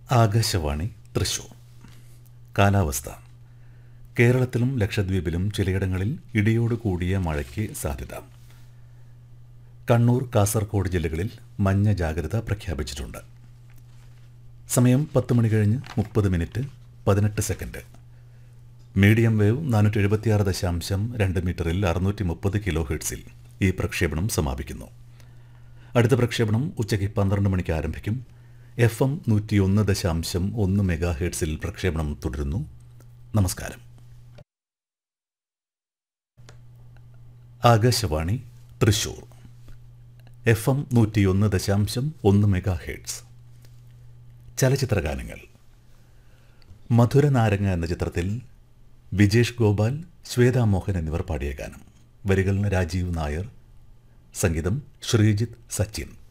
ആകാശവാണി തൃശൂർ കാലാവസ്ഥ കേരളത്തിലും ലക്ഷദ്വീപിലും ചിലയിടങ്ങളിൽ ഇടിയോട് കൂടിയ മഴയ്ക്ക് സാധ്യത കണ്ണൂർ കാസർഗോഡ് ജില്ലകളിൽ മഞ്ഞ ജാഗ്രത പ്രഖ്യാപിച്ചിട്ടുണ്ട് സമയം പത്ത് മണി കഴിഞ്ഞ് മുപ്പത് മിനിറ്റ് പതിനെട്ട് സെക്കൻഡ് മീഡിയം വേവ് നാനൂറ്റി എഴുപത്തിയാറ് ദശാംശം രണ്ട് മീറ്ററിൽ അറുന്നൂറ്റി മുപ്പത് കിലോ ഹെർട്സിൽ ഈ പ്രക്ഷേപണം സമാപിക്കുന്നു അടുത്ത പ്രക്ഷേപണം ഉച്ചയ്ക്ക് പന്ത്രണ്ട് മണിക്ക് ആരംഭിക്കും എഫ് എം നൂറ്റി ഒന്ന് ദശാംശം ഒന്ന് മെഗാ ഹെർട്സിൽ പ്രക്ഷേപണം തുടരുന്നു നമസ്കാരം ആകാശവാണി തൃശൂർ എഫ് എം നൂറ്റിയൊന്ന് ദശാംശം ഒന്ന് മെഗാ ഹെർട്സ് ചലച്ചിത്രഗാനങ്ങൾ മധുര നാരങ്ങ എന്ന ചിത്രത്തിൽ വിജേഷ് ഗോപാൽ ശ്വേതാ മോഹൻ എന്നിവർ പാടിയ ഗാനം വരികൾ രാജീവ് നായർ സംഗീതം ശ്രീജിത്ത് സച്ചിൻ